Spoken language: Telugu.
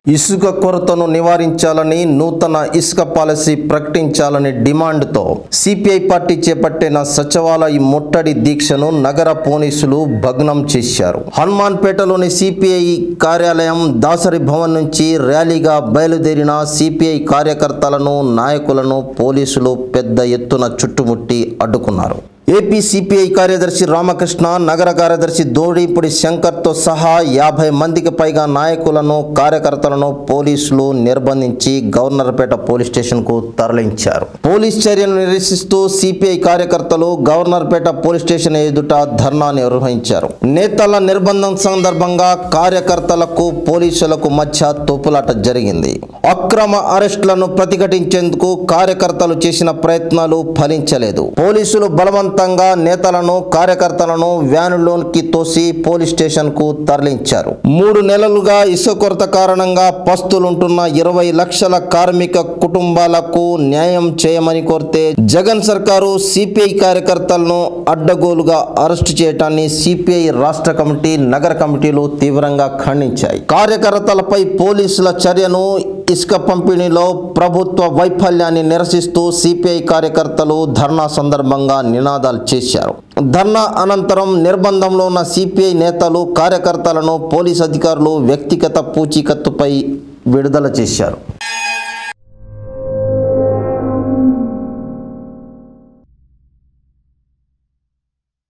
ఇసుక కొరతను నివారించాలని నూతన ఇసుక పాలసీ ప్రకటించాలని డిమాండ్తో సిపిఐ పార్టీ చేపట్టిన సచివాలయ ముట్టడి దీక్షను నగర పోలీసులు భగ్నం చేశారు హనుమాన్పేటలోని సిపిఐ కార్యాలయం దాసరి భవన్ నుంచి ర్యాలీగా బయలుదేరిన సిపిఐ కార్యకర్తలను నాయకులను పోలీసులు పెద్ద ఎత్తున చుట్టుముట్టి అడ్డుకున్నారు ఏపీ సిపిఐ కార్యదర్శి రామకృష్ణ నగర కార్యదర్శి దోడిపూడి శంకర్తో సహా యాభై మందికి పైగా నాయకులను కార్యకర్తలను పోలీసులు నిర్బంధించి గవర్నర్పేట పోలీస్ స్టేషన్కు తరలించారు పోలీస్ చర్యను నిరసిస్తూ సిపిఐ కార్యకర్తలు గవర్నర్పేట పోలీస్ స్టేషన్ ఎదుట ధర్నా నిర్వహించారు నేతల నిర్బంధం సందర్భంగా కార్యకర్తలకు పోలీసులకు మధ్య తోపులాట జరిగింది అక్రమ అరెస్టులను ప్రతిఘటించేందుకు కార్యకర్తలు చేసిన ప్రయత్నాలు ఫలించలేదు పోలీసులు బలవంతంగా నేతలను కార్యకర్తలను వ్యానులోకి తోసి పోలీస్ స్టేషన్ కు తరలించారు మూడు నెలలుగా ఇసుక కొరత కారణంగా పస్తులుంటున్న ఇరవై లక్షల కార్మిక కుటుంబాలకు న్యాయం చేయమని కోరితే జగన్ సర్కారు సిపిఐ కార్యకర్తలను అడ్డగోలుగా అరెస్టు చేయటాన్ని సిపిఐ రాష్ట్ర కమిటీ నగర కమిటీలు తీవ్రంగా ఖండించాయి కార్యకర్తలపై పోలీసుల చర్యను ఇసుక పంపిణీలో ప్రభుత్వ వైఫల్యాన్ని నిరసిస్తూ సిపిఐ కార్యకర్తలు ధర్నా సందర్భంగా నినాదాలు చేశారు ధర్నా అనంతరం నిర్బంధంలో ఉన్న సిపిఐ నేతలు కార్యకర్తలను పోలీస్ అధికారులు వ్యక్తిగత పూచీకత్తుపై విడుదల చేశారు